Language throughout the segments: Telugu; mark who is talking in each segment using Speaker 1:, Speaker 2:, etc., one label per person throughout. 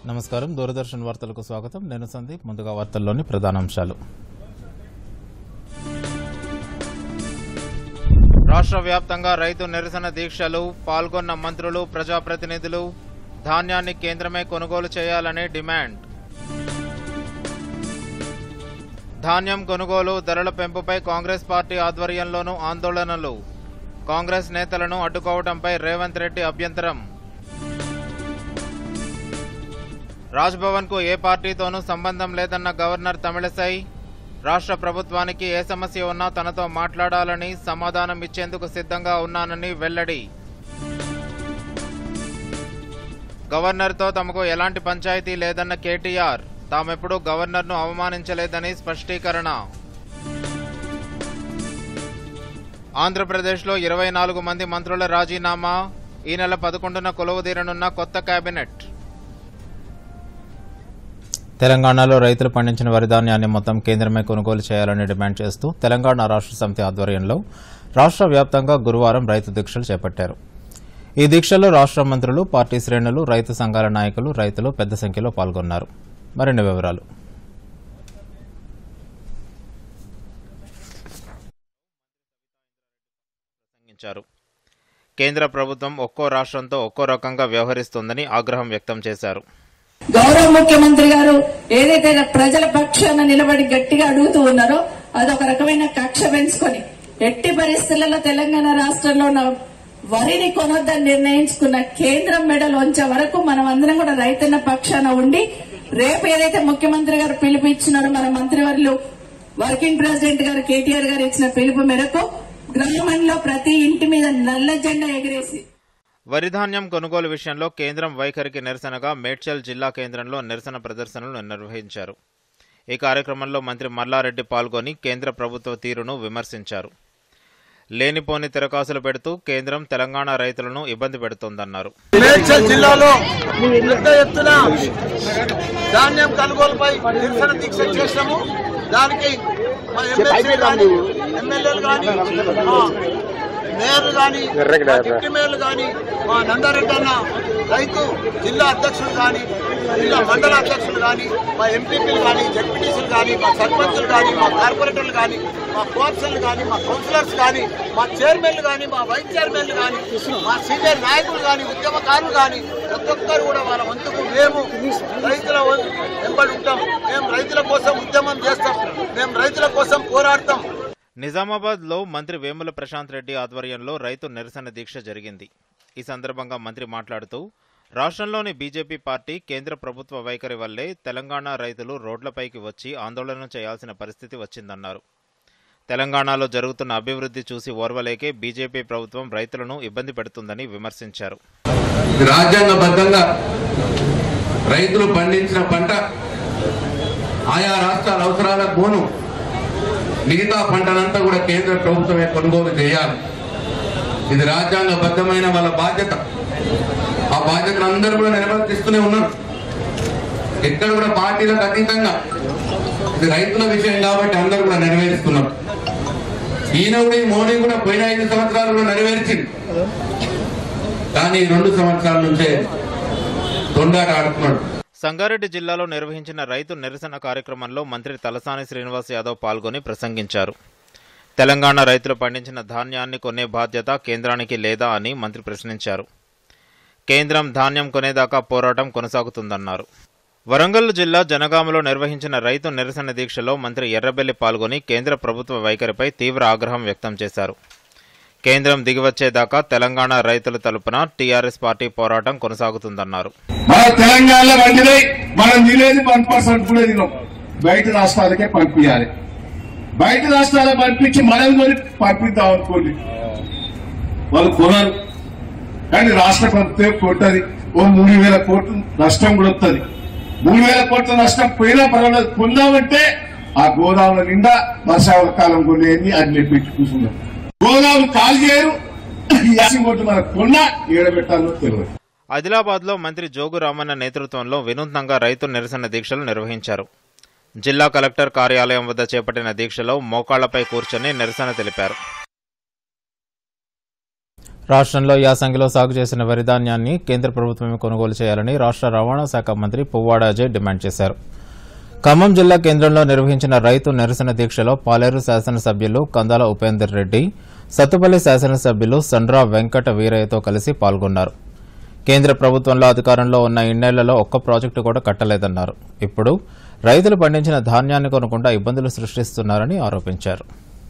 Speaker 1: నమస్కారం దూరదర్శన్ వార్తలకు స్వాగతం నేను సందీప్ ముందుగా వార్తల్లోని ప్రధానాంశాలు రాష్ట్ర వ్యాప్తంగా రైతు నిరసన దీక్షలు పాల్గొన్న మంత్రులు ప్రజాప్రతినిధులు ధాన్యాన్ని కేంద్రమే కొనుగోలు చేయాలని డిమాండ్ ధాన్యం కొనుగోలు ధరల పెంపుపై కాంగ్రెస్ పార్టీ ఆధ్వర్యంలోనూ ఆందోళనలు కాంగ్రెస్ నేతలను అడ్డుకోవడంపై రేవంత్ రెడ్డి అభ్యంతరం రాజ్భవన్ కు ఏ పార్టీతోనూ సంబంధం లేదన్న గవర్నర్ తమిళసై రాష్ట్ర ప్రభుత్వానికి ఏ సమస్య ఉన్నా తనతో మాట్లాడాలని సమాధానం ఇచ్చేందుకు సిద్ధంగా ఉన్నానని వెల్లడి గవర్నర్తో తమకు ఎలాంటి పంచాయతీ లేదన్న కేటీఆర్ తామెప్పుడూ గవర్నర్ను అవమానించలేదని స్పష్టీకరణ ఆంధ్రప్రదేశ్లో ఇరవై నాలుగు మంది మంత్రుల రాజీనామా ఈ నెల పదకొండున కొలువుదీరనున్న కొత్త కేబినెట్ తెలంగాణలో రైతులు పండించిన వరి ధాన్యాన్ని మొత్తం కేంద్రమే కొనుగోలు చేయాలని డిమాండ్ చేస్తూ తెలంగాణ రాష్ట్ర సమితి ఆధ్వర్యంలో రాష్ట్ర వ్యాప్తంగా గురువారం రైతు దీక్షలు చేపట్టారు ఈ దీక్షల్లో రాష్ట్ర మంత్రులు పార్టీ శ్రేణులు రైతు సంఘాల నాయకులు రైతులు పెద్ద సంఖ్యలో పాల్గొన్నారు మరిన్ని వివరాలు ప్రసంగించారు కేంద్ర ప్రభుత్వం ఒక్కో రాష్ట్రంతో ఒక్కో రకంగా వ్యవహరిస్తోందని ఆగ్రహం వ్యక్తం చేశారు
Speaker 2: గౌరవ ముఖ్యమంత్రి గారు ఏదైతే ప్రజల పక్షాన నిలబడి గట్టిగా అడుగుతూ ఉన్నారో అదొక రకమైన కక్ష పెంచుకొని ఎట్టి పరిస్థితులలో తెలంగాణ రాష్ట్రంలో ఉన్న వరిని కొనొద్దని నిర్ణయించుకున్న కేంద్రం మెడలు ఉంచే వరకు మనం అందరం కూడా రైతన్న పక్షాన ఉండి రేపు ఏదైతే ముఖ్యమంత్రి గారు పిలుపు ఇచ్చినారో మన మంత్రివర్యులు వర్కింగ్ ప్రెసిడెంట్ గారు కేటీఆర్ గారు ఇచ్చిన పిలుపు మేరకు గ్రామంలో ప్రతి ఇంటి మీద నల్ల జెండా ఎగిరేసి
Speaker 1: వరి ధాన్యం కొనుగోలు విషయంలో కేంద్రం వైఖరికి నిరసనగా మేడ్చల్ జిల్లా కేంద్రంలో నిరసన ప్రదర్శనలు నిర్వహించారు ఈ కార్యక్రమంలో మంత్రి మల్లారెడ్డి పాల్గొని కేంద్ర ప్రభుత్వ తీరును విమర్శించారు లేనిపోని తిరకాసులు పెడుతూ కేంద్రం తెలంగాణ రైతులను ఇబ్బంది పెడుతోందన్నారు
Speaker 3: మేడ్చల్ జిల్లాలో పెద్ద ఎత్తున ధాన్యం కొనుగోలుపై నిరసన దీక్ష చేసినాము దానికి మా ఎమ్మెల్సీ కానీ ఎమ్మెల్యేలు కానీ మా మేయర్లు కానీ మా డిప్యూటీ మేయర్లు కానీ మా నందారెడ్డి అన్న రైతు జిల్లా అధ్యక్షులు కానీ జిల్లా మండల అధ్యక్షులు కానీ మా ఎంపీపీలు కానీ జడ్పీటీసీలు కానీ మా సర్పంచులు కానీ మా కార్పొరేటర్లు కానీ మా కోర్సన్లు కానీ మా కౌన్సిలర్స్ కానీ మా చైర్మన్లు కానీ మా వైస్ చైర్మన్లు కానీ మా సీనియర్ నాయకులు కానీ ఉద్యమకారులు కానీ ప్రతి ఒక్కరు కూడా వాళ్ళ వంతుకు మేము రైతుల వం- వెంబడి ఉంటాం మేము రైతుల కోసం ఉద్యమం చేస్తాం మేము రైతుల కోసం పోరాడతాం
Speaker 1: నిజామాబాద్ లో మంత్రి వేముల ప్రశాంత్ రెడ్డి ఆధ్వర్యంలో రైతు నిరసన దీక్ష జరిగింది ఈ సందర్భంగా మంత్రి మాట్లాడుతూ రాష్ట్రంలోని బీజేపీ పార్టీ కేంద్ర ప్రభుత్వ వైఖరి వల్లే తెలంగాణ రైతులు రోడ్లపైకి వచ్చి ఆందోళన చేయాల్సిన పరిస్థితి వచ్చిందన్నారు తెలంగాణలో జరుగుతున్న అభివృద్ధి చూసి ఓర్వలేకే బీజేపీ ప్రభుత్వం రైతులను ఇబ్బంది పెడుతుందని విమర్శించారు
Speaker 4: రాజ్యాంగబద్ధంగా రైతులు పండించిన పంట ఆయా రాష్ట్రాల అవసరాలకు పోను మిగతా పంటనంతా కూడా కేంద్ర ప్రభుత్వమే కొనుగోలు చేయాలి ఇది రాజ్యాంగబద్ధమైన వాళ్ళ బాధ్యత ఆ బాధ్యతను అందరూ కూడా నిర్వర్తిస్తూనే ఉన్నారు ఎక్కడ కూడా పార్టీలకు అతీతంగా ఇది రైతుల విషయం కాబట్టి అందరూ కూడా నెరవేరుస్తున్నారు ఈయన కూడా ఈ మోడీ కూడా పోయిన ఐదు సంవత్సరాలు కూడా నెరవేర్చింది కానీ ఈ రెండు సంవత్సరాల నుంచే తొండాట ఆడుతున్నాడు
Speaker 1: సంగారెడ్డి జిల్లాలో నిర్వహించిన రైతు నిరసన కార్యక్రమంలో మంత్రి తలసాని శ్రీనివాస్ యాదవ్ పాల్గొని ప్రసంగించారు తెలంగాణ రైతులు పండించిన ధాన్యాన్ని కొనే బాధ్యత కేంద్రానికి లేదా అని మంత్రి ప్రశ్నించారు కేంద్రం ధాన్యం కొనేదాకా పోరాటం కొనసాగుతుందన్నారు వరంగల్ జిల్లా జనగామలో నిర్వహించిన రైతు నిరసన దీక్షలో మంత్రి ఎర్రబెల్లి పాల్గొని కేంద్ర ప్రభుత్వ వైఖరిపై తీవ్ర ఆగ్రహం వ్యక్తం చేశారు కేంద్రం దిగివచ్చేదాకా తెలంగాణ రైతుల తరపున టీఆర్ఎస్ పార్టీ పోరాటం కొనసాగుతుందన్నారు
Speaker 5: మన తెలంగాణలో పండినాయి మనం తినేది వన్ పర్సెంట్ కూడా తినాం బయట రాష్ట్రాలకే పంపించాలి బయట రాష్ట్రాలకు పంపించి మనం కొని పంపిద్దాం అనుకోండి వాళ్ళు కొనరు కానీ రాష్ట్ర ప్రభుత్వం కొట్టది ఓ మూడు వేల కోట్లు నష్టం కూడా వస్తుంది మూడు వేల కోట్ల నష్టం పోయినా పర్వాలేదు కొందామంటే ఆ గోదాముల నిండా వర్షాకాలం కొనేది అన్ని పెట్టి కూర్చున్నాం గోదాములు కాల్ చేయరు యాసింగ్ కొట్టు మనకు కొన్నా ఏడబెట్టాలో తెలియదు
Speaker 1: ఆదిలాబాద్లో మంత్రి జోగు రామన్న నేతృత్వంలో వినూత్నంగా రైతు నిరసన దీక్షలు నిర్వహించారు జిల్లా కలెక్టర్ కార్యాలయం వద్ద చేపట్టిన దీక్షలో మోకాళ్లపై కూర్చొని నిరసన తెలిపారు రాష్ట్రంలో యాసంగిలో సాగు చేసిన వరి ధాన్యాన్ని కేంద్ర ప్రభుత్వమే కొనుగోలు చేయాలని రాష్ట్ర రవాణా శాఖ మంత్రి పువ్వాడ అజయ్ డిమాండ్ చేశారు ఖమ్మం జిల్లా కేంద్రంలో నిర్వహించిన రైతు నిరసన దీక్షలో పాలేరు శాసనసభ్యులు కందాల ఉపేందర్ రెడ్డి సత్తుపల్లి శాసనసభ్యులు సండ్రా వెంకట వీరయ్యతో కలిసి పాల్గొన్నారు కేంద్ర ప్రభుత్వంలో అధికారంలో ఉన్న ఇన్నేళ్లలో ఒక్క ప్రాజెక్టు కూడా కట్టలేదన్నారు ఇప్పుడు రైతులు పండించిన ధాన్యాన్ని కొనకుండా ఇబ్బందులు సృష్టిస్తున్నారని ఆరోపించారు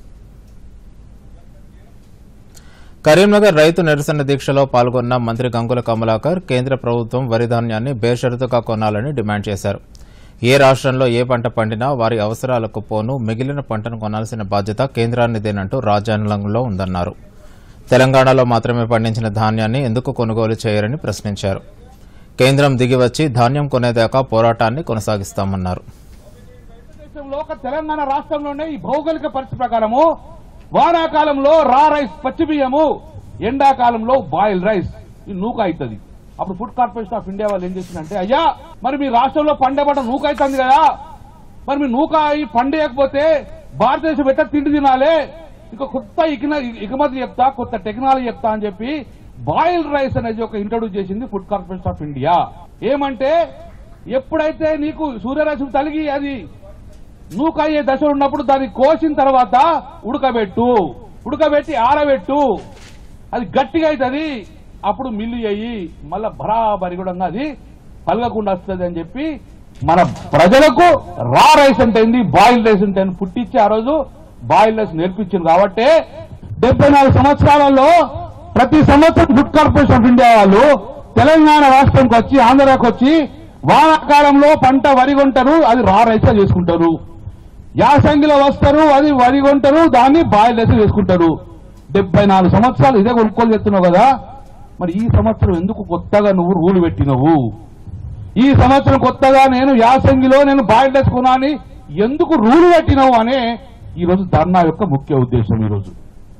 Speaker 1: కరీంనగర్ రైతు నిరసన దీక్షలో పాల్గొన్న మంత్రి గంగుల కమలాకర్ కేంద్ర ప్రభుత్వం వరి ధాన్యాన్ని బేషరతుగా కొనాలని డిమాండ్ చేశారు ఏ రాష్ట్రంలో ఏ పంట పండినా వారి అవసరాలకు పోను మిగిలిన పంటను కొనాల్సిన బాధ్యత కేంద్రానిదేనంటూ రాజ్యాంగంలో ఉందన్నారు తెలంగాణలో మాత్రమే పండించిన ధాన్యాన్ని ఎందుకు కొనుగోలు చేయరని ప్రశ్నించారు కేంద్రం దిగివచ్చి ధాన్యం కొనేదాకా పోరాటాన్ని కొనసాగిస్తామన్నారు
Speaker 6: దేశంలో ఒక తెలంగాణ రాష్ట్రంలోనే ఈ భౌగోళిక పరిస్థితి ప్రకారము వానాకాలంలో రా రైస్ పచ్చి బియ్యము ఎండాకాలంలో బాయిల్ రైస్ ఈ నూక అవుతుంది అప్పుడు ఫుడ్ కార్పొరేషన్ ఆఫ్ ఇండియా వాళ్ళు ఏం చేసిందంటే అయ్యా మరి మీ రాష్ట్రంలో పండే పంట నూక అవుతుంది కదా మరి మీ నూక ఈ పండేయకపోతే భారతదేశం ఎట్లా తిండి తినాలి ఇక కొత్త ఇకన- ఎగుమతి చెప్తా కొత్త టెక్నాలజీ చెప్తా అని చెప్పి బాయిల్ రైస్ అనేది ఒక ఇంట్రొడ్యూస్ చేసింది ఫుడ్ కార్పొరేషన్ ఆఫ్ ఇండియా ఏమంటే ఎప్పుడైతే నీకు సూర్యరశ్మి తలిగి అది నూకయ్యే దశ ఉన్నప్పుడు దాన్ని కోసిన తర్వాత ఉడకబెట్టు ఉడకబెట్టి ఆరబెట్టు అది గట్టిగా అవుతుంది అప్పుడు మిల్లు అయ్యి మళ్ళా బరాబరి కూడా అది పలగకుండా వస్తుంది అని చెప్పి మన ప్రజలకు రా రైస్ అంటే ఏంది బాయిల్ రైస్ అంటే ఏంది పుట్టించి ఆ రోజు బాయిల్ రైస్ నేర్పించింది కాబట్టి డెబ్బై నాలుగు సంవత్సరాలలో ప్రతి సంవత్సరం ఫుడ్ కార్పొరేషన్ ఆఫ్ ఇండియా వాళ్ళు తెలంగాణ రాష్ట్రంకి వచ్చి ఆంధ్రాకి వచ్చి వానాకాలంలో పంట వరి కొంటారు అది రా రైస్ చేసుకుంటారు యాసంగిలో వస్తారు అది వరి కొంటారు దాన్ని బాయిల్ రైస్ చేసుకుంటారు డెబ్బై నాలుగు సంవత్సరాలు ఇదే కొనుక్కోలు చేస్తున్నావు కదా మరి ఈ సంవత్సరం ఎందుకు కొత్తగా నువ్వు రూలు పెట్టినవు ఈ సంవత్సరం కొత్తగా నేను యాసంగిలో నేను బాయిల్ రైస్ కొనాని ఎందుకు రూలు పెట్టినవు అనే ఈ రోజు ధర్నా యొక్క ముఖ్య ఉద్దేశం ఈ రోజు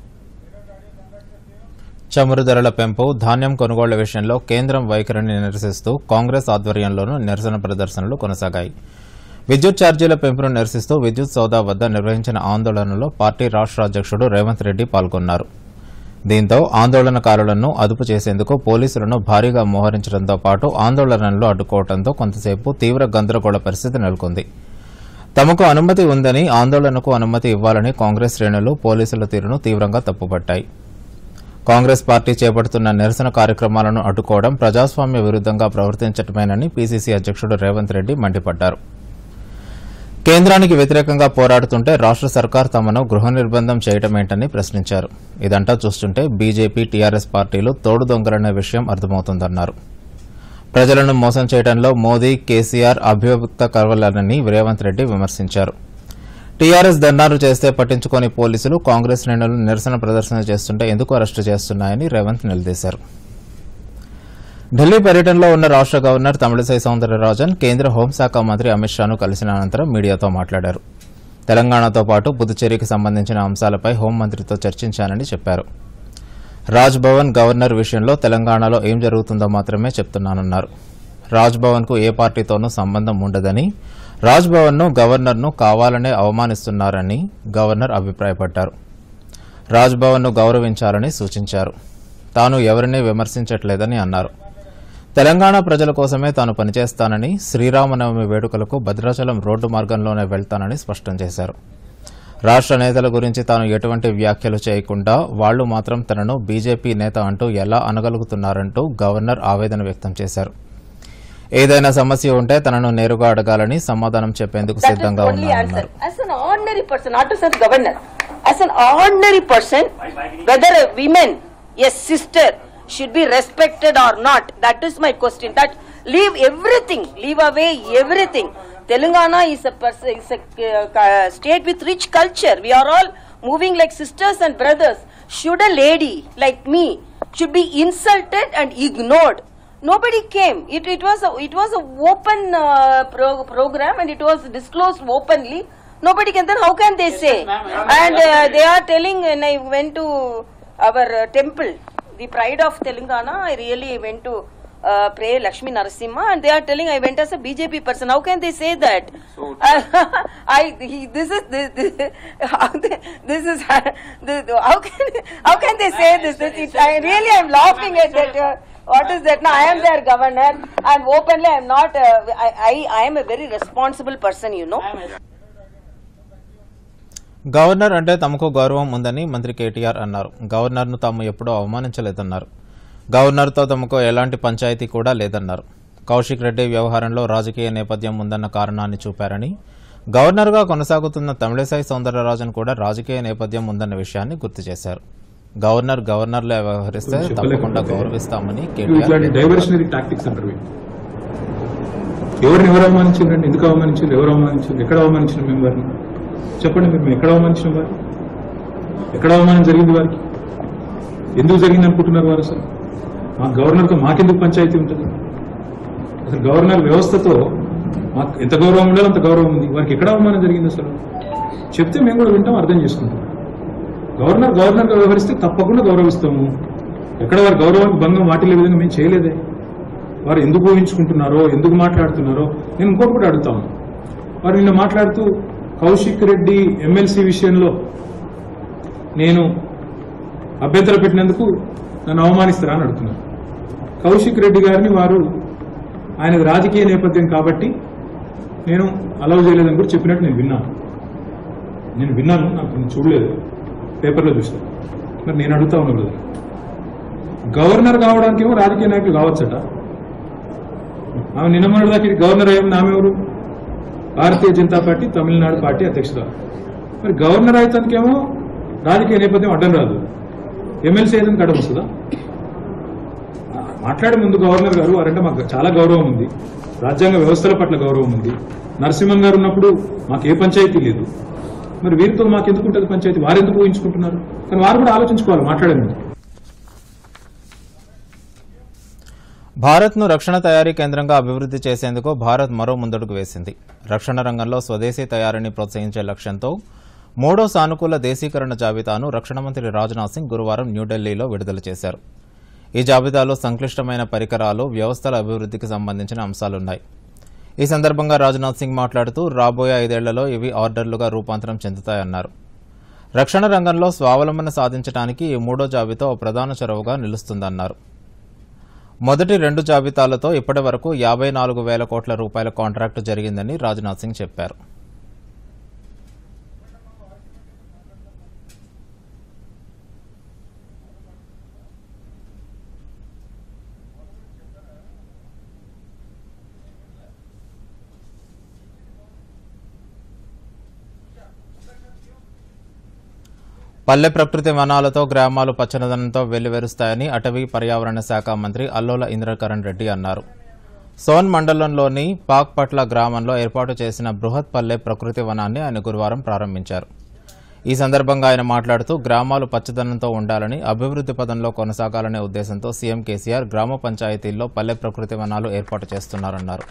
Speaker 1: చమురు ధరల పెంపు ధాన్యం కొనుగోళ్ల విషయంలో కేంద్రం వైఖరిని నిరసిస్తూ కాంగ్రెస్ ఆధ్వర్యంలోనూ నిరసన ప్రదర్శనలు కొనసాగాయి విద్యుత్ ఛార్జీల పెంపును నిరసిస్తూ విద్యుత్ సౌదా వద్ద నిర్వహించిన ఆందోళనలో పార్టీ రాష్ట్ర అధ్యక్షుడు రేవంత్ రెడ్డి పాల్గొన్నారు దీంతో ఆందోళనకారులను అదుపు చేసేందుకు పోలీసులను భారీగా మోహరించడంతో పాటు ఆందోళనలు అడ్డుకోవడంతో కొంతసేపు తీవ్ర గందరగోళ పరిస్థితి నెలకొంది తమకు అనుమతి ఉందని ఆందోళనకు అనుమతి ఇవ్వాలని కాంగ్రెస్ శ్రేణులు పోలీసుల తీరును తీవ్రంగా తప్పుపట్టాయి కాంగ్రెస్ పార్టీ చేపడుతున్న నిరసన కార్యక్రమాలను అడ్డుకోవడం ప్రజాస్వామ్య విరుద్దంగా ప్రవర్తించటమేనని పీసీసీ అధ్యక్షుడు రేవంత్ రెడ్డి మండిపడ్డారు కేంద్రానికి వ్యతిరేకంగా పోరాడుతుంటే రాష్ట్ర సర్కార్ తమను గృహ నిర్బంధం చేయటమేంటని ప్రశ్నించారు ఇదంతా చూస్తుంటే బీజేపీ టీఆర్ఎస్ పార్టీలు తోడు దొంగలనే విషయం అర్థమవుతోందన్నారు ప్రజలను మోసం చేయడంలో మోదీ కేసీఆర్ అభ్యుక్త కలవలనని రేవంత్ రెడ్డి విమర్శించారు టీఆర్ఎస్ ధర్నాలు చేస్తే పట్టించుకోని పోలీసులు కాంగ్రెస్ శ్రేణులు నిరసన ప్రదర్శన చేస్తుంటే ఎందుకు అరెస్టు చేస్తున్నాయని రేవంత్ నిలదీశారు ఢిల్లీ పర్యటనలో ఉన్న రాష్ట్ర గవర్నర్ తమిళిసై సౌందరరాజన్ కేంద్ర హోంశాఖ మంత్రి అమిత్ షాను కలిసిన అనంతరం మీడియాతో మాట్లాడారు తెలంగాణతో పాటు పుదుచ్చేరికి సంబంధించిన అంశాలపై హోంమంత్రితో చర్చించానని చెప్పారు రాజ్ భవన్ గవర్నర్ విషయంలో తెలంగాణలో ఏం జరుగుతుందో మాత్రమే చెప్తున్నానన్నారు రాజ్ భవన్ కు ఏ పార్టీతోనూ సంబంధం ఉండదని రాజ్ భవన్ ను గవర్నర్ ను కావాలనే అవమానిస్తున్నారని గవర్నర్ అభిప్రాయపడ్డారు రాజ్ భవన్ ను గౌరవించాలని సూచించారు తాను ఎవరినీ విమర్శించట్లేదని అన్నారు తెలంగాణ ప్రజల కోసమే తాను పనిచేస్తానని శ్రీరామనవమి వేడుకలకు భద్రాచలం రోడ్డు మార్గంలోనే వెళ్తానని స్పష్టం చేశారు రాష్ట్ర నేతల గురించి తాను ఎటువంటి వ్యాఖ్యలు చేయకుండా వాళ్లు మాత్రం తనను బీజేపీ నేత అంటూ ఎలా అనగలుగుతున్నారంటూ గవర్నర్ ఆవేదన వ్యక్తం చేశారు ఏదైనా సమస్య ఉంటే తనను నేరుగా అడగాలని సమాధానం చెప్పేందుకు
Speaker 7: That is
Speaker 1: సిద్ధంగా
Speaker 7: only answer.
Speaker 1: ఉన్నారన్నారు
Speaker 7: As an ordinary person, not as a governor, as an ordinary person, whether a woman, a sister, should be respected or not, that is my question. That leave everything, leave away everything. Telangana is a, pers- is a uh, uh, state with rich culture. We are all moving like sisters and brothers. Should a lady like me should be insulted and ignored? Nobody came. It, it was a, it was a open uh, pro- program and it was disclosed openly. Nobody can. Then how can they say? And uh, they are telling. When I went to our uh, temple, the pride of Telangana, I really went to uh, pray Lakshmi Narasimha, and they are telling I went as a BJP person. How can they say that? I he, this is this, this, how they, this is this, how can how can they say this? this it, I really am laughing at that. Uh, what is that? No, I am their governor, and openly I am not. Uh, I, I I am a very responsible person, you know.
Speaker 1: Governor అంటే తమకు గౌరవం ఉందని మంత్రి కేటీఆర్ అన్నారు గవర్నర్ను తాము ఎప్పుడూ అవమానించలేదన్నారు గవర్నర్తో తమకు ఎలాంటి పంచాయతీ కూడా లేదన్నారు కౌశిక్ రెడ్డి వ్యవహారంలో రాజకీయ నేపథ్యం ఉందన్న కారణాన్ని చూపారని గవర్నర్గా కొనసాగుతున్న తమిళిసై సౌందరరాజన్ కూడా రాజకీయ నేపథ్యం ఉందన్న విషయాన్ని గుర్తు చేశారు గవర్నర్ గవర్నర్లే వ్యవహరిస్తే తప్పకుండా గౌరవిస్తామని
Speaker 8: ఇట్లాంటి
Speaker 1: కేటీఆర్
Speaker 8: డైవర్షనరీ టాక్టిక్స్ అంటారు వీళ్ళు. ఎవరిని ఎవరు అవమానించారండి ఎందుకు అవమానించారు ఎవరు అవమానించారు ఎక్కడ అవమానించారు మేము వారిని చెప్పండి మీరు మేము ఎక్కడ అవమానించిన వారు ఎక్కడ అవమానం జరిగింది వారికి ఎందుకు జరిగింది అనుకుంటున్నారు వారు అసలు మా గవర్నర్తో మాకెందుకు పంచాయతీ ఉంటుంది అసలు గవర్నర్ వ్యవస్థతో మాకు ఎంత గౌరవం ఉండాలో అంత గౌరవం ఉంది వారికి ఎక్కడ అవమానం జరిగింది అసలు చెప్తే మేము కూడా వింటాం అర్థం చేసుకుంటాం గవర్నర్ గవర్నర్గా వ్యవహరిస్తే తప్పకుండా గౌరవిస్తాము ఎక్కడ వారి గౌరవానికి భంగం వాటిల్లే విధంగా మేము చేయలేదే వారు ఎందుకు ఊహించుకుంటున్నారో ఎందుకు మాట్లాడుతున్నారో నేను ఇంకోటి కూడా అడుగుతాను వారు నిన్న మాట్లాడుతూ కౌశిక్ రెడ్డి ఎమ్మెల్సీ విషయంలో నేను అభ్యంతర పెట్టినందుకు నన్ను అవమానిస్తారా అని అడుగుతున్నారు కౌశిక్ రెడ్డి గారిని వారు ఆయన రాజకీయ నేపథ్యం కాబట్టి నేను అలౌ చేయలేదని కూడా చెప్పినట్టు నేను విన్నాను నేను విన్నాను నాకు నేను చూడలేదు పేపర్లో చూసాను మరి నేను అడుగుతా ఉన్నా బ్రదర్ గవర్నర్ కావడానికి ఏమో రాజకీయ నాయకులు కావచ్చట ఆమె నిన్న మొన్నటి దాకా గవర్నర్ అయ్యింది ఆమె ఎవరు భారతీయ జనతా పార్టీ తమిళనాడు పార్టీ అధ్యక్షురాలు మరి గవర్నర్ అయితేనేమో రాజకీయ నేపథ్యం అడ్డం రాదు ఎమ్మెల్సీ అయితే అడ్డం వస్తుందా మాట్లాడే ముందు గవర్నర్ గారు వారంటే మాకు చాలా గౌరవం ఉంది రాజ్యాంగ వ్యవస్థల పట్ల గౌరవం ఉంది నరసింహన్ గారు ఉన్నప్పుడు మాకు ఏ పంచాయతీ లేదు మరి వీరితో మాకు ఎందుకు ఉంటుంది పంచాయతీ వారు ఎందుకు ఊహించుకుంటున్నారు కానీ వారు కూడా ఆలోచించుకోవాలి మాట్లాడే ముందు
Speaker 1: భారత్ను రక్షణ తయారీ కేంద్రంగా అభివృద్ధి చేసేందుకు భారత్ మరో ముందడుగు వేసింది రక్షణ రంగంలో స్వదేశీ తయారీని ప్రోత్సహించే లక్ష్యంతో మూడో సానుకూల దేశీకరణ జాబితాను రక్షణ మంత్రి రాజ్నాథ్ సింగ్ గురువారం న్యూఢిల్లీలో విడుదల చేశారు ఈ జాబితాలో సంక్లిష్టమైన పరికరాలు వ్యవస్థల అభివృద్ధికి సంబంధించిన అంశాలున్నాయి ఈ సందర్భంగా రాజ్నాథ్ సింగ్ మాట్లాడుతూ రాబోయే ఐదేళ్లలో ఇవి ఆర్డర్లుగా రూపాంతరం చెందుతాయన్నారు రక్షణ రంగంలో స్వావలంబన సాధించడానికి ఈ మూడో జాబితా ఓ ప్రధాన చొరవగా నిలుస్తుందన్నారు మొదటి రెండు జాబితాలతో ఇప్పటి వరకు యాభై నాలుగు వేల కోట్ల రూపాయల కాంట్రాక్టు జరిగిందని రాజ్నాథ్ సింగ్ చెప్పారు పల్లె ప్రకృతి వనాలతో గ్రామాలు పచ్చదనంతో వెల్లివెరుస్తాయని అటవీ పర్యావరణ శాఖ మంత్రి అల్లోల ఇంద్రకరణ్ రెడ్డి అన్నారు సోన్ మండలంలోని పాక్పట్ల గ్రామంలో ఏర్పాటు చేసిన బృహత్ పల్లె ప్రకృతి వనాన్ని ఆయన గురువారం ప్రారంభించారు ఈ సందర్భంగా ఆయన మాట్లాడుతూ గ్రామాలు పచ్చదనంతో ఉండాలని అభివృద్ధి పదంలో కొనసాగాలనే ఉద్దేశంతో సీఎం కేసీఆర్ గ్రామ పంచాయతీల్లో పల్లె ప్రకృతి వనాలు ఏర్పాటు చేస్తున్నారన్నారు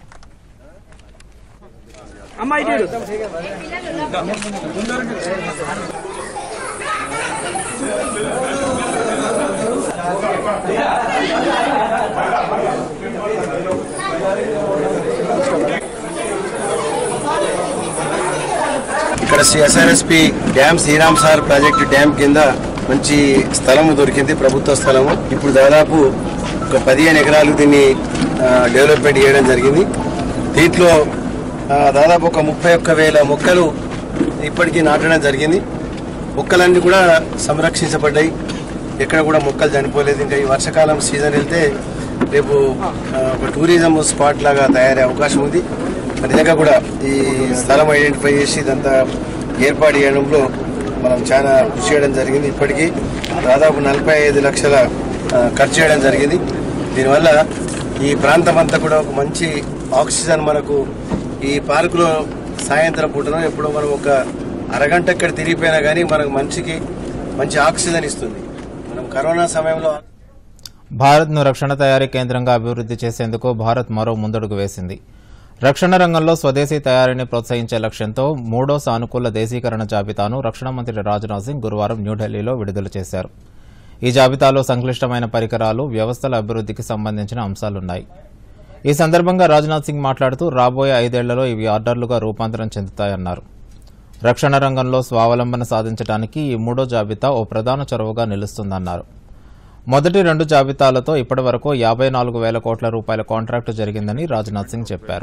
Speaker 9: ఇక్కడ SRSP dam Sriram Sagar project dam కింద మంచి స్థలము దొరికింది ప్రభుత్వ స్థలము ఇప్పుడు దాదాపు ఒక పదిహేను ఎకరాలు దీన్ని ఆ, డెవలప్మెంట్ చేయడం జరిగింది దీంట్లో ఆ, దాదాపు ఒక ముప్పై ఒక్క వేల మొక్కలు ఇప్పటికీ నాటడం జరిగింది మొక్కలన్నీ కూడా సంరక్షించబడ్డాయి ఎక్కడ కూడా మొక్కలు చనిపోలేదు ఇంకా ఈ వర్షాకాలం సీజన్ వెళ్తే రేపు ఆ, ఒక టూరిజం స్పాట్ లాగా తయారయ్యే అవకాశం ఉంది మరి నిజంగా కూడా ఈ స్థలం ఐడెంటిఫై చేసి ఇదంతా ఏర్పాటు చేయడంలో మనం చాలా కృషి చేయడం జరిగింది ఇప్పటికీ దాదాపు నలభై ఐదు లక్షల ఆ, ఖర్చు చేయడం జరిగింది దీనివల్ల ఈ ప్రాంతం అంతా కూడా ఒక మంచి ఆక్సిజన్ మనకు ఈ పార్కులో సాయంత్రం పూటలో ఎప్పుడో మనం ఒక అరగంట ఇక్కడ తిరిగిపోయినా కానీ మనకు మనిషికి మంచి ఆక్సిజన్ ఇస్తుంది మనం కరోనా సమయంలో
Speaker 1: భారత్ను రక్షణ తయారీ కేంద్రంగా అభివృద్ధి చేసేందుకు భారత్ మరో ముందడుగు వేసింది రక్షణ రంగంలో స్వదేశీ తయారీని ప్రోత్సహించే లక్ష్యంతో మూడో సానుకూల దేశీకరణ జాబితాను రక్షణ మంత్రి రాజ్నాథ్ సింగ్ గురువారం న్యూఢిల్లీలో విడుదల చేశారు ఈ జాబితాలో సంక్లిష్టమైన పరికరాలు వ్యవస్థల అభివృద్ధికి సంబంధించిన అంశాలున్నాయి ఈ సందర్భంగా రాజ్నాథ్ సింగ్ మాట్లాడుతూ రాబోయే ఐదేళ్లలో ఇవి ఆర్డర్లుగా రూపాంతరం చెందుతాయన్నారు రక్షణ రంగంలో స్వావలంబన సాధించడానికి ఈ మూడో జాబితా ఓ ప్రధాన చొరవగా నిలుస్తుందన్నారు మొదటి రెండు జాబితాలతో ఇప్పటి వరకు యాభై నాలుగు వేల కోట్ల రూపాయల కాంట్రాక్టు జరిగిందని రాజ్నాథ్ సింగ్ చెప్పారు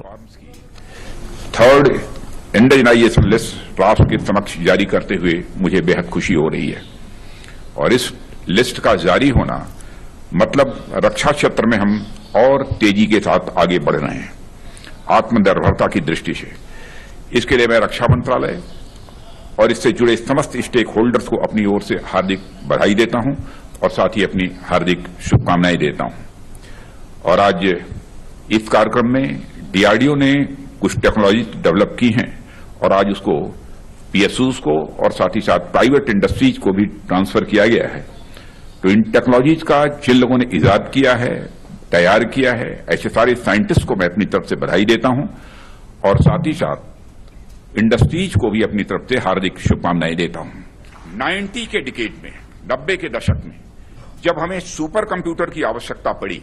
Speaker 10: थर्ड इंडियनाइजेशन लिस्ट राष्ट्र के समक्ष जारी करते हुए मुझे बेहद खुशी हो रही है और इस लिस्ट का जारी होना मतलब रक्षा क्षेत्र में हम और तेजी के साथ आगे बढ़ रहे हैं आत्मनिर्भरता की दृष्टि से इसके लिए मैं रक्षा मंत्रालय और इससे जुड़े समस्त स्टेक होल्डर्स को अपनी ओर से हार्दिक बधाई देता हूं और साथ ही अपनी हार्दिक शुभकामनाएं देता हूं और आज इस कार्यक्रम में डीआरडीओ ने कुछ टेक्नोलॉजी डेवलप की हैं और आज उसको पीएसयूज को और साथ ही साथ प्राइवेट इंडस्ट्रीज को भी ट्रांसफर किया गया है तो इन टेक्नोलॉजीज का जिन लोगों ने इजाद किया है तैयार किया है ऐसे सारे साइंटिस्ट को मैं अपनी तरफ से बधाई देता हूं और साथ ही साथ इंडस्ट्रीज को भी अपनी तरफ से हार्दिक शुभकामनाएं देता हूं 90 के डिकेड में नब्बे के दशक में जब हमें सुपर कंप्यूटर की आवश्यकता पड़ी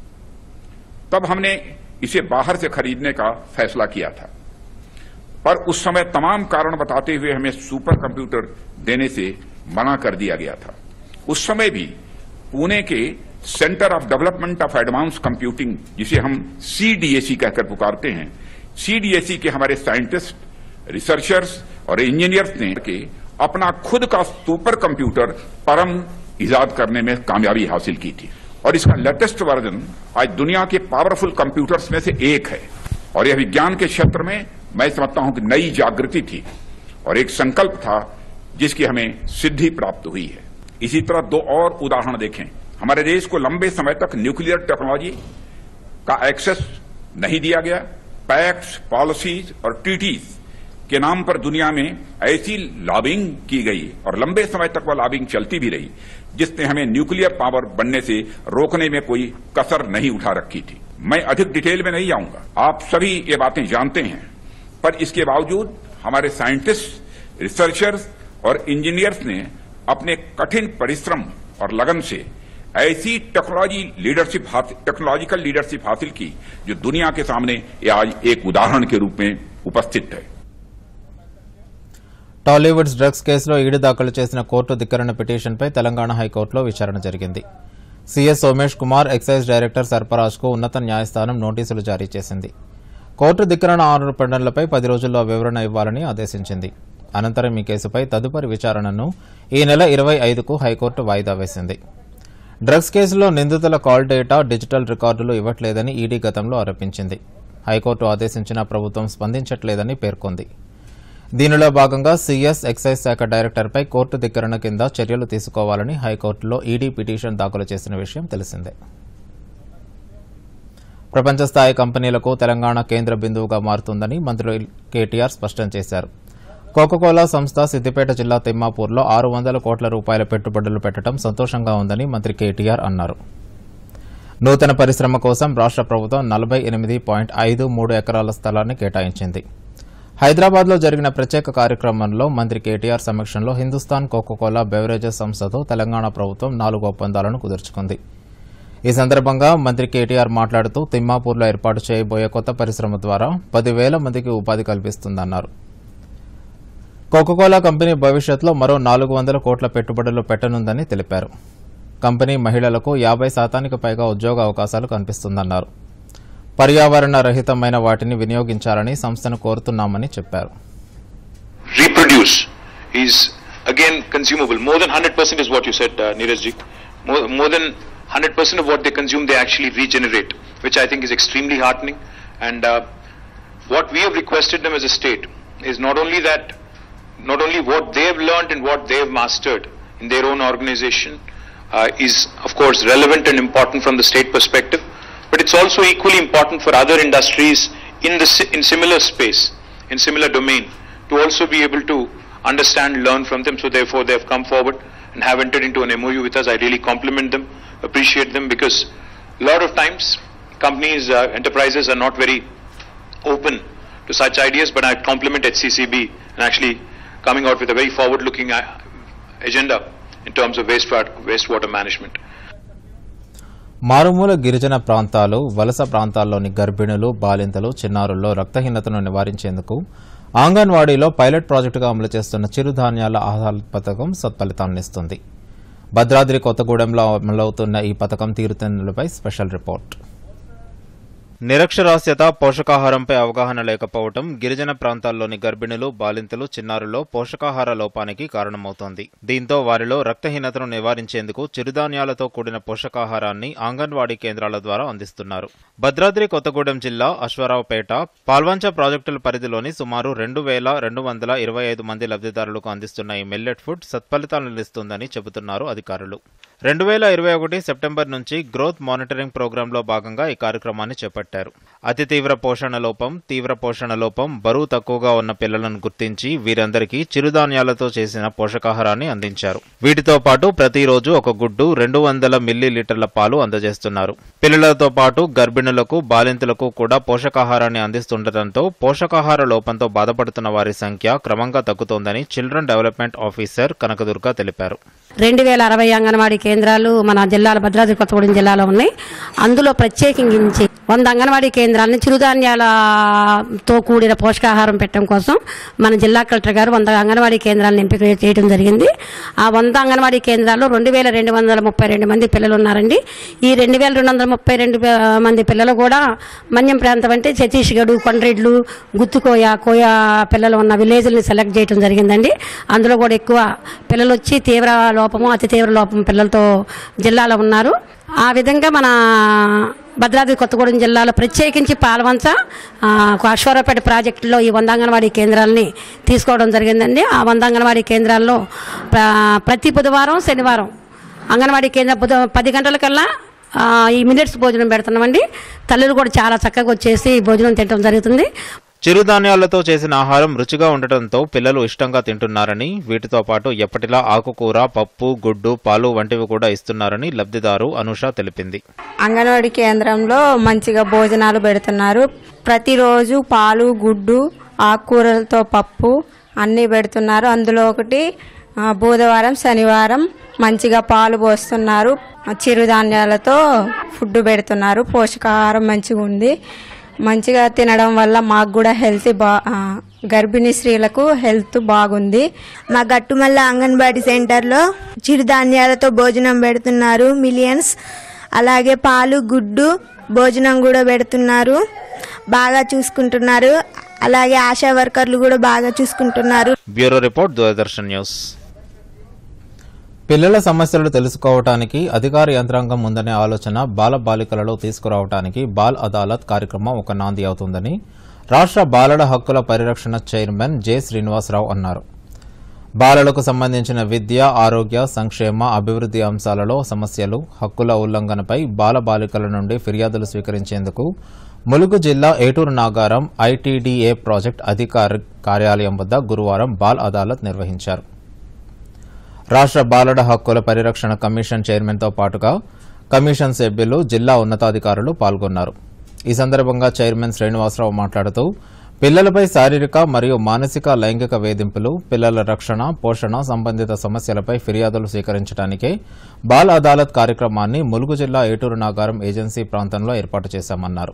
Speaker 10: तब हमने इसे बाहर से खरीदने का फैसला किया था पर उस समय तमाम कारण बताते हुए हमें सुपर कंप्यूटर देने से मना कर दिया गया था उस समय भी पुणे के centre of development of advance computing जिसे हम सीडीएसी कहकर पुकारते हैं सीडीएसी के हमारे साइंटिस्ट रिसर्चर्स और इंजीनियर्स ने के अपना खुद का सुपर कंप्यूटर परम इजाद करने में कामयाबी हासिल की थी और इसका लेटेस्ट वर्जन आज दुनिया के पावरफुल कंप्यूटर्स में से एक है और यह विज्ञान के क्षेत्र में मैं समझता हूं कि नई जागृति थी और एक संकल्प था जिसकी हमें सिद्धि प्राप्त हुई है इसी तरह दो और उदाहरण देखें हमारे देश को लंबे समय तक न्यूक्लियर टेक्नोलॉजी का एक्सेस नहीं दिया गया पैक्ट पॉलिसीज और ट्रीटीज के नाम पर दुनिया में ऐसी लॉबिंग की गई और लंबे समय तक वह लॉबिंग चलती भी रही जिसने हमें न्यूक्लियर पावर बनने से रोकने में कोई कसर नहीं उठा रखी थी मैं अधिक डिटेल में नहीं जाऊंगा आप सभी ये बातें जानते हैं पर इसके बावजूद हमारे साइंटिस्ट रिसर्चर्स और इंजीनियर्स ने अपने कठिन परिश्रम और लगन से ऐसी टेक्नोलॉजी लीडरशिप टेक्नोलॉजिकल लीडरशिप हासिल की जो दुनिया के सामने ये आज एक उदाहरण के रूप में उपस्थित है
Speaker 1: టాలీవుడ్స్ డ్రగ్స్ కేసులో ఈడీ దాఖలు చేసిన కోర్టు ధిక్కరణ పిటిషన్పై తెలంగాణ హైకోర్టులో విచారణ జరిగింది CS Somesh Kumar excise director సర్పరాజ్కు ఉన్నత న్యాయస్థానం నోటీసులు జారీ చేసింది కోర్టు ధిక్కరణ ఆరోపణలపై పది రోజుల్లో వివరణ ఇవ్వాలని ఆదేశించింది అనంతరం ఈ కేసుపై తదుపరి విచారణను ఈ నెల ఇరవై ఐదుకు హైకోర్టు వాయిదా వేసింది డ్రగ్స్ కేసులో నిందితుల కాల్ డేటా డిజిటల్ రికార్డులు ఇవ్వట్లేదని ఈడీ గతంలో ఆరోపించింది హైకోర్టు ఆదేశించినా ప్రభుత్వం స్పందించట్లేదని పేర్కొంది దీనిలో భాగంగా సీఎస్ ఎక్సైజ్ శాఖ డైరెక్టర్పై కోర్టు ధిక్కరణ కింద చర్యలు తీసుకోవాలని హైకోర్టులో ఈడీ పిటిషన్ దాఖలు చేసిన విషయం తెలిసిందే ప్రపంచ స్థాయి కంపెనీలకు తెలంగాణ కేంద్ర బిందువుగా మారుతుందని మంత్రి కేటీఆర్ స్పష్టం చేశారు కోకోకోలా సంస్థ సిద్దిపేట జిల్లా తిమ్మాపూర్లో ఆరు వందల కోట్ల రూపాయల పెట్టుబడులు పెట్టడం సంతోషంగా ఉందని మంత్రి కేటీఆర్ అన్నారు నూతన పరిశ్రమ కోసం రాష్ట ప్రభుత్వం నలభై ఎనిమిది పాయింట్ ఐదు మూడు ఎకరాల స్థలాన్ని కేటాయించింది హైదరాబాద్లో జరిగిన ప్రత్యేక కార్యక్రమంలో మంత్రి కేటీఆర్ సమక్షంలో హిందుస్థాన్ కోకోకోలా బెవరేజెస్ సంస్థతో తెలంగాణ ప్రభుత్వం నాలుగు ఒప్పందాలను కుదుర్చుకుంది ఈ సందర్భంగా మంత్రి కేటీఆర్ మాట్లాడుతూ తిమ్మాపూర్లో ఏర్పాటు చేయబోయే కొత్త పరిశ్రమ ద్వారా పదివేల మందికి ఉపాధి కల్పిస్తుందన్నారు కోకోకోలా కంపెనీ భవిష్యత్తులో మరో నాలుగు వందల కోట్ల పెట్టుబడులు పెట్టనుందని తెలిపారు కంపెనీ మహిళలకు యాభై శాతానికి పైగా ఉద్యోగ అవకాశాలు కనిపిస్తుందన్నారు పర్యావరణ రహితమైన వాటిని వినియోగించాలని సంస్థను కోరుతున్నామని చెప్పారు
Speaker 11: reproduce is again consumable. More than 100% is what you said, uh, Neeraj ji. More, more than 100% of what they consume, they actually regenerate, which I think is extremely heartening. And uh, what we have requested them as a state is not only that, not only what they have learned and what they have mastered in their own organization uh, is, of course, relevant and important from the state perspective, but it's also equally important for other industries in the si- in similar space, in similar domain, to also be able to understand, learn from them. So therefore, they have come forward and have entered into an MOU with us. I really compliment them, appreciate them, because a lot of times companies, uh, enterprises are not very open to such ideas. But I compliment HCCB and actually coming out with a very forward-looking uh, agenda in terms of wastewater, wastewater management.
Speaker 1: మారుమూల గిరిజన ప్రాంతాలు వలస ప్రాంతాల్లోని గర్భిణులు బాలింతలు చిన్నారుల్లో రక్తహీనతను నివారించేందుకు ఆంగన్వాడీలో పైలట్ ప్రాజెక్టుగా అమలు చేస్తున్న చిరుధాన్యాల ఆహార పథకం సత్ఫలితాలనిస్తుంది భద్రాద్రి కొత్తగూడెంలో అమలవుతున్న ఈ పథకం తీరుతెన్నులపై స్పెషల్ రిపోర్ట్ నిరక్షరాస్యత పోషకాహారంపై అవగాహన లేకపోవటం గిరిజన ప్రాంతాల్లోని గర్భిణులు బాలింతలు చిన్నారుల్లో పోషకాహార లోపానికి కారణమవుతోంది దీంతో వారిలో రక్తహీనతను నివారించేందుకు చిరుధాన్యాలతో కూడిన పోషకాహారాన్ని అంగన్వాడీ కేంద్రాల ద్వారా అందిస్తున్నారు భద్రాద్రి కొత్తగూడెం జిల్లా అశ్వారావుపేట పాల్వంచ ప్రాజెక్టుల పరిధిలోని సుమారు రెండు వేల రెండు వందల ఇరవై ఐదు మంది లబ్ధిదారులకు అందిస్తున్న ఈ మిల్లెట్ ఫుడ్ సత్ఫలితాలనిస్తుందని చెబుతున్నారు అధికారులు రెండు వేల ఇరవై ఒకటి సెప్టెంబర్ నుంచి గ్రోత్ మానిటరింగ్ ప్రోగ్రాంలో భాగంగా ఈ కార్యక్రమాన్ని చేపట్టారు అతి తీవ్ర పోషణ లోపం తీవ్ర పోషణ లోపం బరువు తక్కువగా ఉన్న పిల్లలను గుర్తించి వీరందరికీ చిరుధాన్యాలతో చేసిన పోషకాహారాన్ని అందించారు వీటితో పాటు ప్రతిరోజు ఒక గుడ్డు రెండు వందల మిల్లీ లీటర్ల పాలు అందజేస్తున్నారు పిల్లలతో పాటు గర్భిణులకు బాలింతలకు కూడా పోషకాహారాన్ని అందిస్తుండటంతో పోషకాహార లోపంతో బాధపడుతున్న వారి సంఖ్య క్రమంగా తగ్గుతోందని చిల్డ్రన్ డెవలప్మెంట్ ఆఫీసర్ కనకదుర్గ తెలిపారు
Speaker 12: రెండు వేల అరవై అంగన్వాడీ కేంద్రాలు మన జిల్లాలో భద్రాద్రి కొత్తగూడెం జిల్లాలో ఉన్నాయి అందులో ప్రత్యేకించి వంద అంగన్వాడీ కేంద్రాలను చిరుధాన్యాలతో కూడిన పోషకాహారం పెట్టడం కోసం మన జిల్లా కలెక్టర్ గారు వంద అంగన్వాడీ కేంద్రాలను ఎంపిక చేయడం జరిగింది ఆ వంద అంగన్వాడీ కేంద్రాల్లో రెండు వేల రెండు వందల ముప్పై రెండు మంది పిల్లలు ఉన్నారండి ఈ రెండు వేల రెండు వందల ముప్పై రెండు మంది పిల్లలు కూడా మన్యం ప్రాంతం అంటే ఛత్తీస్గఢ్ కొండ్రెడ్లు గుత్తుకోయ కోయ పిల్లలు ఉన్న విలేజ్ని సెలెక్ట్ చేయడం జరిగిందండి అందులో కూడా ఎక్కువ పిల్లలు వచ్చి తీవ్ర లోపము అతి తీవ్ర లోపం పిల్లలతో జిల్లాలో ఉన్నారు ఆ విధంగా మన భద్రాద్రి కొత్తగూడెం జిల్లాలో ప్రత్యేకించి పాల్వంచ ఆ, అశ్వారావుపేట ప్రాజెక్టులో ఈ వంద అంగన్వాడీ కేంద్రాలని తీసుకోవడం జరిగిందండి ఆ వంద అంగన్వాడీ కేంద్రాల్లో ప్ర- ప్రతి బుధవారం శనివారం అంగన్వాడీ కేంద్ర బుధ పది గంటలకల్లా ఆ, ఈ మినిట్స్ భోజనం పెడుతున్నామండి తల్లులు కూడా చాలా చక్కగా వచ్చేసి భోజనం తినడం జరుగుతుంది
Speaker 1: చిరుధాన్యాలతో చేసిన ఆహారం రుచిగా ఉండటంతో పిల్లలు ఇష్టంగా తింటున్నారని వీటితో పాటు ఎప్పటిలా ఆకుకూర పప్పు గుడ్డు పాలు వంటివి కూడా ఇస్తున్నారని లబ్ధిదారు అనుష తెలిపింది
Speaker 13: అంగన్వాడీ కేంద్రంలో మంచిగా భోజనాలు పెడుతున్నారు ప్రతిరోజు పాలు గుడ్డు ఆకుకూరలతో పప్పు అన్నీ పెడుతున్నారు అందులో ఒకటి ఆ, బుధవారం శనివారం మంచిగా పాలు పోస్తున్నారు చిరుధాన్యాలతో ఫుడ్ పెడుతున్నారు పోషకాహారం మంచిగా ఉంది మంచిగా తినడం వల్ల మాకు కూడా హెల్త్ బా ఆ, గర్భిణీ స్త్రీలకు హెల్త్ బాగుంది
Speaker 14: మా గట్టుమల్ల అంగన్వాడీ సెంటర్లో చిరుధాన్యాలతో భోజనం పెడుతున్నారు మిలియన్స్ అలాగే పాలు గుడ్డు భోజనం కూడా పెడుతున్నారు బాగా చూసుకుంటున్నారు అలాగే ఆశా వర్కర్లు కూడా బాగా చూసుకుంటున్నారు
Speaker 1: బ్యూరో రిపోర్ట్ దూరదర్శన్ న్యూస్ పిల్లల సమస్యలు తెలుసుకోవటానికి అధికార యంత్రాంగం ఉందనే ఆలోచన బాల బాలికలలో తీసుకురావటానికి బాల్ అదాలత్ కార్యక్రమం ఒక నాంది అవుతుందని రాష్ట్ర బాలల హక్కుల పరిరక్షణ చైర్మన్ జె శ్రీనివాసరావు అన్నారు బాలలకు సంబంధించిన విద్య ఆరోగ్య సంక్షేమ అభివృద్ది అంశాలలో సమస్యలు హక్కుల ఉల్లంఘనపై బాల బాలికల నుండి ఫిర్యాదులు స్వీకరించేందుకు ములుగు జిల్లా ఏటూరు నాగారం ఐటీడీఏ ప్రాజెక్ట్ అధికారి కార్యాలయం వద్ద గురువారం బాల్ అదాలత్ నిర్వహించారు రాష్ట్ర బాలల హక్కుల పరిరక్షణ కమిషన్ చైర్మన్తో పాటుగా కమిషన్ సభ్యులు జిల్లా ఉన్నతాధికారులు పాల్గొన్నారు ఈ సందర్భంగా చైర్మన్ శ్రీనివాసరావు మాట్లాడుతూ పిల్లలపై శారీరక మరియు మానసిక లైంగిక వేధింపులు పిల్లల రక్షణ పోషణ సంబంధిత సమస్యలపై ఫిర్యాదులు స్వీకరించడానికే బాల్ అదాలత్ కార్యక్రమాన్ని ములుగు జిల్లా ఏటూరు నాగారం ఏజెన్సీ ప్రాంతంలో ఏర్పాటు చేశామన్నారు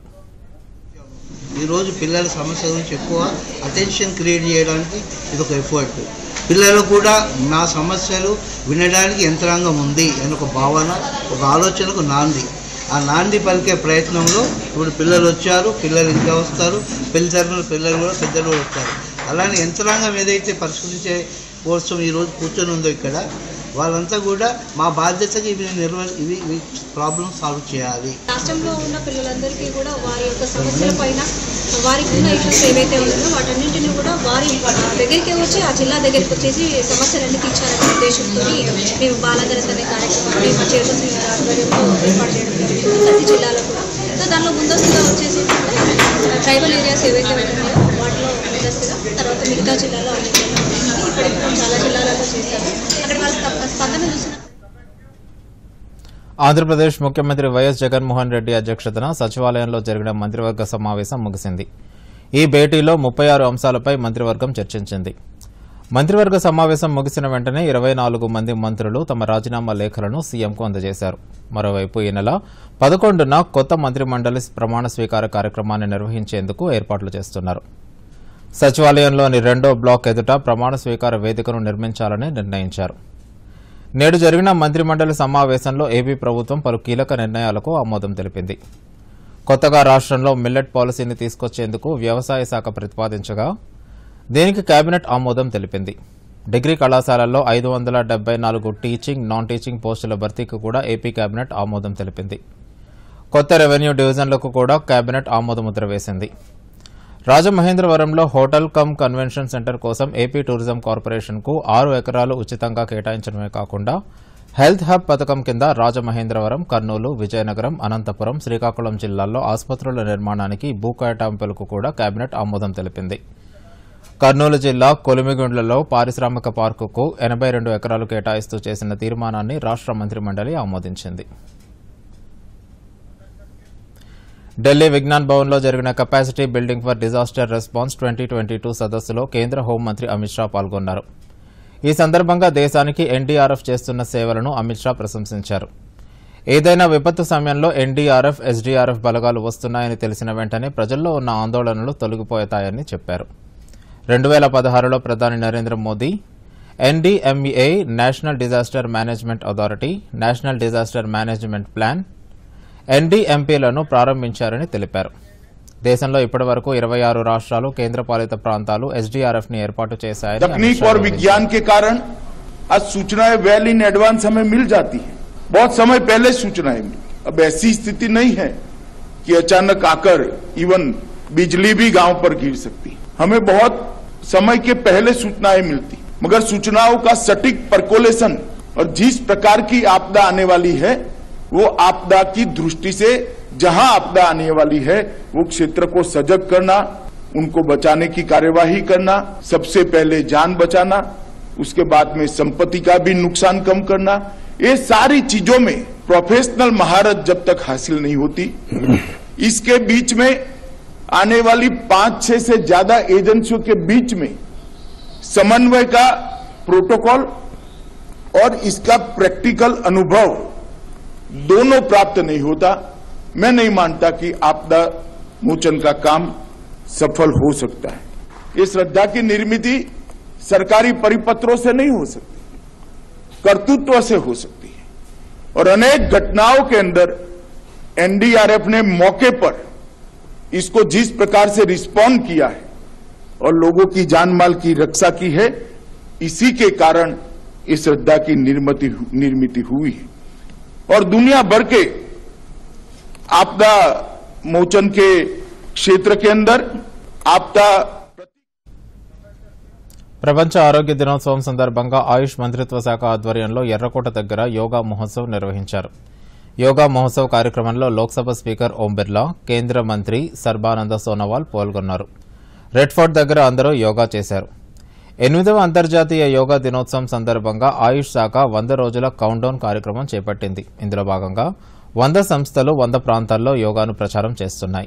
Speaker 15: ఈరోజు పిల్లల సమస్య గురించి ఎక్కువ అటెన్షన్ క్రియేట్ చేయడానికి ఇది ఒక ఎఫర్ట్ పిల్లలు కూడా నా సమస్యలు వినడానికి యంత్రాంగం ఉంది అని ఒక భావన ఒక ఆలోచనకు నాంది ఆ నాంది పలికే ప్రయత్నంలో ఇప్పుడు పిల్లలు వచ్చారు పిల్లలు ఇంకా వస్తారు పెళ్లి తరపున పిల్లలు కూడా పెద్దలు కూడా వస్తారు అలానే యంత్రాంగం ఏదైతే పరిష్కరించే కోసం ఈరోజు కూర్చొని ఉందో ఇక్కడ వాళ్ళంతా కూడా మా బాధ్యతగా ఇవి నిర్వ ఇవి ఇవి ప్రాబ్లమ్ సాల్వ్ చేయాలి
Speaker 16: రాష్ట్రంలో ఉన్న పిల్లలందరికీ కూడా వారి యొక్క సమస్యల పైన వారికి ఉన్న ఇష్యూస్ ఏవైతే ఉన్నాయో వాటన్నింటినీ కూడా వారి దగ్గరికి వచ్చి ఆ జిల్లా దగ్గరికి వచ్చేసి సమస్యలన్నీ తీర్చాలనే ఉద్దేశంతో మేము బాలాదరస్ అనే కార్యక్రమాన్ని మా చైర్మన్ గారి ఆధ్వర్యంలో ఏర్పాటు చేయడం జరిగింది ప్రతి జిల్లాలో కూడా సో దానిలో ముందస్తుగా వచ్చేసి ట్రైబల్ ఏరియాస్ ఏవైతే ఉన్నాయో వాటిలో ముందస్తుగా తర్వాత మిగతా జిల్లాలో అన్ని జిల్లాలో ఉన్నాయి. ఇప్పటికి మేము చాలా జిల్లాలలో చేశాము అక్కడ వాళ్ళ స్ప- స్పందన చూసిన
Speaker 1: ఆంధ్రప్రదేశ్ ముఖ్యమంత్రి వైఎస్ జగన్మోహన్ రెడ్డి అధ్యక్షతన సచివాలయంలో జరిగిన మంత్రివర్గ సమావేశం ముగిసింది ఈ భేటీలో ముప్పై ఆరు అంశాలపై మంత్రివర్గం చర్చించింది మంత్రివర్గ సమావేశం ముగిసిన వెంటనే ఇరవై నాలుగు మంది మంత్రులు తమ రాజీనామా లేఖలను సీఎంకు అందజేశారు మరోవైపు ఈ నెల పదకొండున కొత్త మంత్రిమండలి ప్రమాణ స్వీకార కార్యక్రమాన్ని నిర్వహించేందుకు ఏర్పాట్లు చేస్తున్నారు సచివాలయంలోని రెండో బ్లాక్ ఎదుట ప్రమాణ స్వీకార వేదికను నిర్మించాలని నిర్ణయించారు నేడు జరిగిన మంత్రిమండలి సమావేశంలో ఏపీ ప్రభుత్వం పలు కీలక నిర్ణయాలకు ఆమోదం తెలిపింది కొత్తగా రాష్ట్రంలో మిల్లెట్ పాలసీని తీసుకొచ్చేందుకు వ్యవసాయ శాఖ ప్రతిపాదించగా దీనికి కేబినెట్ ఆమోదం తెలిపింది డిగ్రీ కళాశాలల్లో ఐదు వందల డెబ్బై నాలుగు టీచింగ్ నాన్ టీచింగ్ పోస్టుల భర్తీకి కూడా ఏపీ కేబినెట్ ఆమోదం తెలిపింది కొత్త రెవెన్యూ డివిజన్లకు కూడా కేబినెట్ ఆమోదముద్ర వేసింది రాజమహేంద్రవరంలో హోటల్ కమ్ కన్వెన్షన్ సెంటర్ కోసం ఏపీ టూరిజం కార్పొరేషన్కు ఆరు ఎకరాలు ఉచితంగా కేటాయించడమే కాకుండా హెల్త్ హబ్ పథకం కింద రాజమహేంద్రవరం కర్నూలు విజయనగరం అనంతపురం శ్రీకాకుళం జిల్లాల్లో ఆసుపత్రుల నిర్మాణానికి భూ కేటాయింపులకు కూడా కేబినెట్ ఆమోదం తెలిపింది కర్నూలు జిల్లా కొలిమిగుండ్లలో పారిశ్రామిక పార్కుకు ఎనబై రెండు ఎకరాలు కేటాయిస్తూ చేసిన తీర్మానాన్ని రాష్ట్ర మంత్రిమండలి ఆమోదించింది ఢిల్లీ విజ్ఞాన్ భవన్లో జరిగిన capacity building for disaster response twenty twenty two సదస్సులో కేంద్ర హోంమంత్రి అమిత్ షా పాల్గొన్నారు ఈ సందర్భంగా దేశానికి ఎన్డీఆర్ఎఫ్ చేస్తున్న సేవలను అమిత్ షా ప్రశంసించారు ఏదైనా విపత్తు సమయంలో ఎన్డీఆర్ఎఫ్ ఎస్డీఆర్ఎఫ్ బలగాలు వస్తున్నాయని తెలిసిన వెంటనే ప్రజల్లో ఉన్న ఆందోళనలు తొలగిపోతాయని చెప్పారు రెండు వేల పదహారులో ప్రధాని Narendra Modi NDMA national disaster management authority national disaster management plan ఎన్డీఎంపీలను ప్రారంభించారని తెలిపారు దేశంలో ఇప్పటివరకు ఇరవై ఆరు రాష్ట్రాలు కేంద్రపాలిత ప్రాంతాలు ఎస్డీఆర్ఎఫ్ ని ఏర్పాటు చేశాయని అమిత్
Speaker 17: तकनीक
Speaker 1: షా
Speaker 17: और
Speaker 1: వివరించారు.
Speaker 17: विज्ञान के कारण आज सूचनाएं वेल इन एडवांस हमें मिल जाती है बहुत समय पहले सूचनाएं मिली अब ऐसी स्थिति नहीं है कि अचानक आकर इवन बिजली भी गांव पर गिर सकती है हमें बहुत समय के पहले सूचनाएं मिलती मगर सूचनाओं का सटीक परकोलेशन और जिस प्रकार की आपदा आने वाली है वो आपदा की दृष्टि से जहां आपदा आने वाली है वो क्षेत्र को सजग करना उनको बचाने की कार्यवाही करना सबसे पहले जान बचाना उसके बाद में संपत्ति का भी नुकसान कम करना ये सारी चीजों में प्रोफेशनल महारत जब तक हासिल नहीं होती इसके बीच में आने वाली पांच छह से ज्यादा एजेंसियों के बीच में समन्वय का प्रोटोकॉल और इसका प्रैक्टिकल अनुभव दोनों प्राप्त नहीं होता मैं नहीं मानता कि आपदा मोचन का काम सफल हो सकता है ये श्रद्धा की निर्मित सरकारी परिपत्रों से नहीं हो सकती कर्तृत्व से हो सकती है और अनेक घटनाओं के अंदर एनडीआरएफ ने मौके पर इसको जिस प्रकार से रिस्पॉन्ड किया है और लोगों की जान माल की रक्षा की है इसी के कारण इस श्रद्धा की निर्मित निर्मित हुई है और दुनिया भर के आपदा मोचन के क्षेत्र के अंदर आपदा
Speaker 1: ప్రపంచ ఆరోగ్య దినోత్సవం సందర్భంగా ఆయుష్ మంత్రిత్వ శాఖ ఆధ్వర్యంలో ఎర్రకోట దగ్గర యోగా మహోత్సవ్ నిర్వహించారు యోగా మహోత్సవ్ కార్యక్రమంలో లోక్సభ స్పీకర్ ఓం బిర్లా కేంద్ర మంత్రి సర్బానంద సోనోవాల్ పాల్గొన్నారు రెడ్ ఫోర్ట్ దగ్గర అందరూ యోగా చేశారు ఎనిమిదవ అంతర్జాతీయ యోగా దినోత్సవం సందర్భంగా ఆయుష్ శాఖ వంద రోజుల కౌంట్డౌన్ కార్యక్రమం చేపట్టింది ఇందులో భాగంగా వంద సంస్థలు వంద ప్రాంతాల్లో యోగాను ప్రచారం చేస్తున్నాయి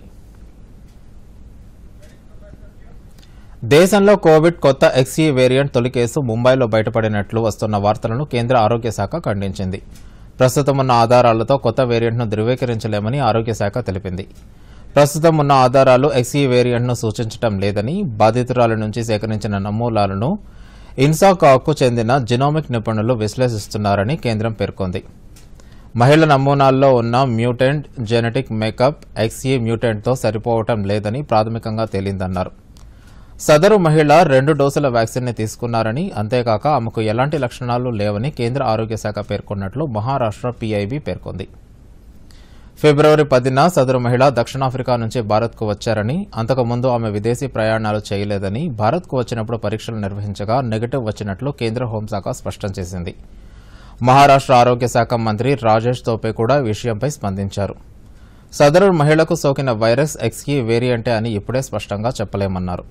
Speaker 1: దేశంలో కోవిడ్ కొత్త ఎక్సీ వేరియంట్ తొలి కేసు ముంబైలో బయటపడినట్లు వస్తున్న వార్తలను కేంద్ర ఆరోగ్య శాఖ ఖండించింది ప్రస్తుతం ఉన్న ఆధారాలతో కొత్త వేరియంట్ను ధృవీకరించలేమని ఆరోగ్య శాఖ తెలిపింది ప్రస్తుతం ఉన్న ఆధారాలు ఎక్సీ వేరియంట్ను సూచించడం లేదని బాధితురాల నుంచి సేకరించిన నమూనాలను ఇన్సాకాకు చెందిన జినోమిక్ నిపుణులు విశ్లేషిస్తున్నారని కేంద్రం పేర్కొంది మహిళ నమూనాల్లో ఉన్న మ్యూటెంట్ జెనెటిక్ మేకప్ ఎక్స్ఈ మ్యూటెంట్తో సరిపోవటం లేదని ప్రాథమికంగా తేలిందన్నారు సదరు మహిళ రెండు డోసుల వ్యాక్సిన్ ని తీసుకున్నారని అంతేకాక ఆమెకు ఎలాంటి లక్షణాలు లేవని కేంద్ర ఆరోగ్య శాఖ పేర్కొన్నట్లు మహారాష్ట్ర పీఐబీ పేర్కొంది ఫిబ్రవరి పదిన సదరు మహిళ దక్షిణాఫ్రికా నుంచి భారత్కు వచ్చారని అంతకుముందు ఆమె విదేశీ ప్రయాణాలు చేయలేదని భారత్కు వచ్చినప్పుడు పరీక్షలు నిర్వహించగా నెగటివ్ వచ్చినట్లు కేంద్ర హోంశాఖ స్పష్టం చేసింది మహారాష్ట్ర ఆరోగ్య శాఖ మంత్రి రాజేష్ తోపే కూడా ఈ విషయంపై స్పందించారు సదరు మహిళకు సోకిన వైరస్ ఎక్స్ఈ వేరియంటే అని ఇప్పుడే స్పష్టంగా చెప్పలేమన్నారు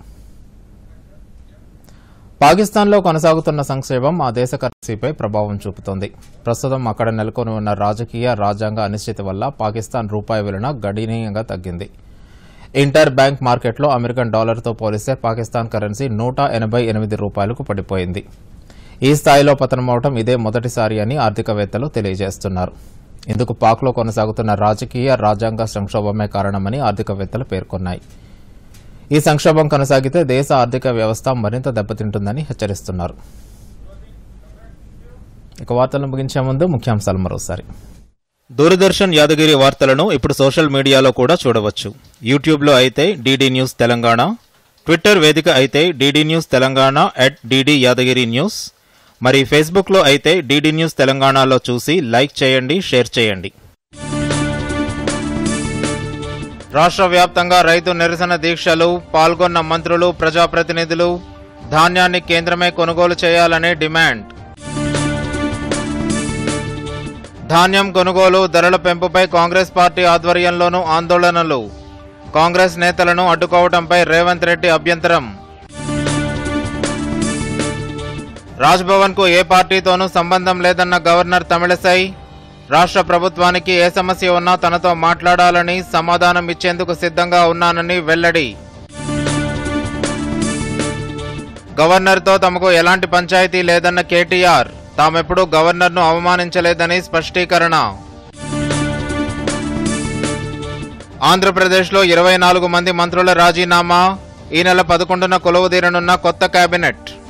Speaker 1: పాకిస్తాన్లో కొనసాగుతున్న సంక్షేమం ఆ దేశ కరెన్సీపై ప్రభావం చూపుతోంది ప్రస్తుతం అక్కడ నెలకొని ఉన్న రాజకీయ రాజ్యాంగ అనిశ్చితి వల్ల పాకిస్తాన్ రూపాయి విలువ గణనీయంగా తగ్గింది ఇంటర్ బ్యాంక్ మార్కెట్లో అమెరికన్ డాలర్తో పోలిస్తే పాకిస్తాన్ కరెన్సీ నూట ఎనభై ఎనిమిది రూపాయలకు పడిపోయింది ఈ స్థాయిలో పతనమవటం ఇదే మొదటిసారి అని ఆర్థికవేత్తలు తెలియజేస్తున్నారు ఇందుకు పాక్లో కొనసాగుతున్న రాజకీయ రాజ్యాంగ సంక్షోభమే కారణమని ఆర్థికవేత్తలు పేర్కొన్నాయి ఈ సంక్షోభం కొనసాగితే దేశ ఆర్థిక వ్యవస్థ మరింత దెబ్బతింటుందని హెచ్చరిస్తున్నారు ఇక వార్తలను ముగించే ముందు ముఖ్యాంశాలు మరోసారి దూరదర్శన్ యాదగిరి వార్తలను ఇప్పుడు సోషల్ మీడియాలో కూడా చూడవచ్చు యూట్యూబ్లో అయితే డీడీ న్యూస్ తెలంగాణ ట్విట్టర్ వేదిక అయితే DD news Telangana at DD Yadagiri news మరి ఫేస్బుక్లో అయితే డీడీ న్యూస్ తెలంగాణలో చూసి లైక్ చేయండి షేర్ చేయండి రాష్ట్ర వ్యాప్తంగా రైతు నిరసన దీక్షలు పాల్గొన్న మంత్రులు ప్రజాప్రతినిధులు ధాన్యాన్ని కేంద్రమే కొనుగోలు చేయాలనే డిమాండ్ ధాన్యం కొనుగోలు ధరల పెంపుపై కాంగ్రెస్ పార్టీ ఆధ్వర్యంలోనూ ఆందోళనలు కాంగ్రెస్ నేతలను అడ్డుకోవడంపై రేవంత్ రెడ్డి అభ్యంతరం రాజ్భవన్ కు ఏ పార్టీతోనూ సంబంధం లేదన్న గవర్నర్ తమిళసై రాష్ట్ర ప్రభుత్వానికి ఏ సమస్య ఉన్నా తనతో మాట్లాడాలని సమాధానం ఇచ్చేందుకు సిద్ధంగా ఉన్నానని వెల్లడి గవర్నర్తో తమకు ఎలాంటి పంచాయతీ లేదన్న కేటీఆర్ తామెప్పుడూ గవర్నర్ను అవమానించలేదని స్పష్టీకరణ ఆంధ్రప్రదేశ్లో ఇరవై నాలుగు మంది మంత్రుల రాజీనామా ఈ నెల పదకొండున కొలువుదీరనున్న కొత్త కేబినెట్